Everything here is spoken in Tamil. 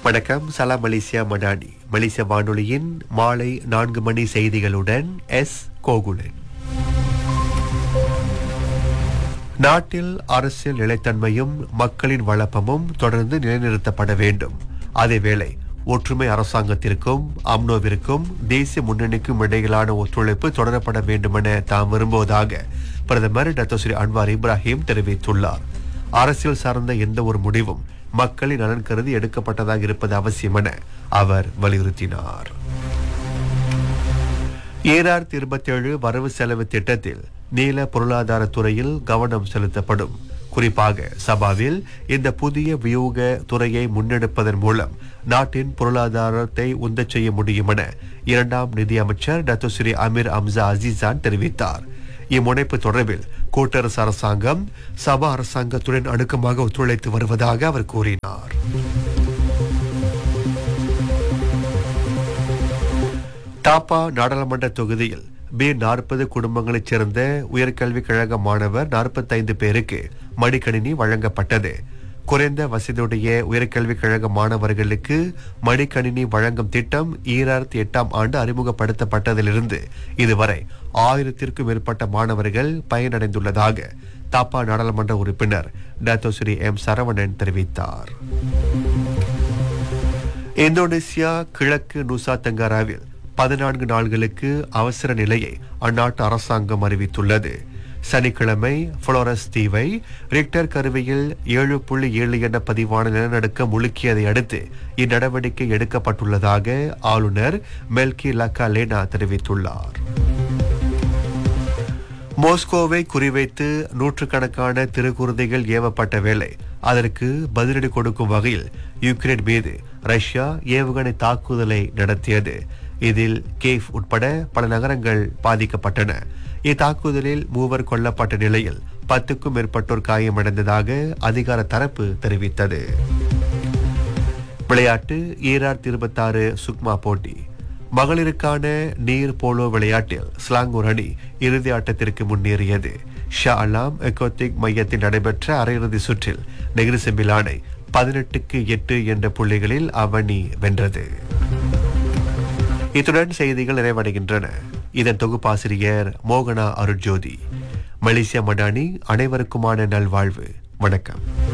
வணக்கம் சலாம் மலேசியா மடானி மலேசிய வானொலியின் மாலை நான்கு மணி செய்திகளுடன் எஸ் கோகுலன் நாட்டில் அரசியல் நிலைத்தன்மையும் மக்களின் வளப்பமும் தொடர்ந்து நிலைநிறுத்தப்பட வேண்டும் அதேவேளை ஒற்றுமை அரசாங்கத்திற்கும் அம்னோவிற்கும் தேசிய முன்னணிக்கும் இடையிலான ஒத்துழைப்பு தொடரப்பட வேண்டுமென தாம் விரும்புவதாக பிரதமர் டாக்டர் ஸ்ரீ அன்வார் இப்ராஹிம் தெரிவித்துள்ளார் அரசியல் சார்ந்த எந்த ஒரு முடிவும் மக்களின் நலன் கருதி எடுக்கப்பட்டதாக இருப்பது அவசியம் என அவர் வலியுறுத்தினார் ஏழாயிரத்தி இருபத்தி ஏழு வரவு செலவு திட்டத்தில் நீல பொருளாதார துறையில் கவனம் செலுத்தப்படும் குறிப்பாக சபாவில் இந்த புதிய வியூக துறையை முன்னெடுப்பதன் மூலம் நாட்டின் பொருளாதாரத்தை உந்தச் செய்ய முடியும் என இரண்டாம் நிதியமைச்சர் டாக்டர் ஸ்ரீ அமீர் அம்சா அசீசான் தெரிவித்தார் இம்முனைப்பு தொடர்பில் கூட்டரசு அரசாங்கம் சபா அரசாங்கத்துடன் அணுக்கமாக ஒத்துழைத்து வருவதாக அவர் கூறினார் தாப்பா நாடாளுமன்ற தொகுதியில் பி நாற்பது குடும்பங்களைச் சேர்ந்த உயர்கல்விக் கழக மாணவர் நாற்பத்தைந்து பேருக்கு மடிக்கணினி வழங்கப்பட்டது குறைந்த வசதியுடைய உயர்கல்விக் கழக மாணவர்களுக்கு மடிக்கணினி வழங்கும் திட்டம் ஈராயிரத்தி எட்டாம் ஆண்டு அறிமுகப்படுத்தப்பட்டதிலிருந்து இதுவரை ஆயிரத்திற்கும் மேற்பட்ட மாணவர்கள் பயனடைந்துள்ளதாக தாப்பா நாடாளுமன்ற உறுப்பினர் டாக்டர் ஸ்ரீ எம் சரவணன் தெரிவித்தார் இந்தோனேசியா கிழக்கு நூசா தெங்காராவில் பதினான்கு நாள்களுக்கு அவசர நிலையை அந்நாட்டு அரசாங்கம் அறிவித்துள்ளது சனிக்கிழமை புளோரஸ் தீவை ரிக்டர் கருவியில் ஏழு புள்ளி ஏழு என பதிவான நிலநடுக்கம் முழுக்கியதை அடுத்து இந்நடவடிக்கை எடுக்கப்பட்டுள்ளதாக ஆளுநர் மெல்கி லக்கா லேனா தெரிவித்துள்ளார் மோஸ்கோவை குறிவைத்து நூற்றுக்கணக்கான திருக்குருதைகள் ஏவப்பட்ட வேளை அதற்கு பதிலடி கொடுக்கும் வகையில் யுக்ரைன் மீது ரஷ்யா ஏவுகணை தாக்குதலை நடத்தியது இதில் கேஃப் உட்பட பல நகரங்கள் பாதிக்கப்பட்டன இத்தாக்குதலில் மூவர் கொல்லப்பட்ட நிலையில் பத்துக்கும் மேற்பட்டோர் காயமடைந்ததாக அதிகார தரப்பு தெரிவித்தது விளையாட்டு ஈராயிரத்தி இருபத்தாறு சுக்மா போட்டி மகளிருக்கான நீர் போலோ விளையாட்டில் ஸ்லாங்கூர் அணி இறுதி ஆட்டத்திற்கு முன்னேறியது ஷா அலாம் எக்கோத்திக் மையத்தில் நடைபெற்ற அரையிறுதி சுற்றில் நெகிரி செம்பிலானை பதினெட்டுக்கு எட்டு என்ற புள்ளிகளில் அவனி வென்றது இத்துடன் செய்திகள் நிறைவடைகின்றன இதன் தொகுப்பாசிரியர் மோகனா அருட்ஜோதி மலேசியா மடானி அனைவருக்குமான நல்வாழ்வு வணக்கம்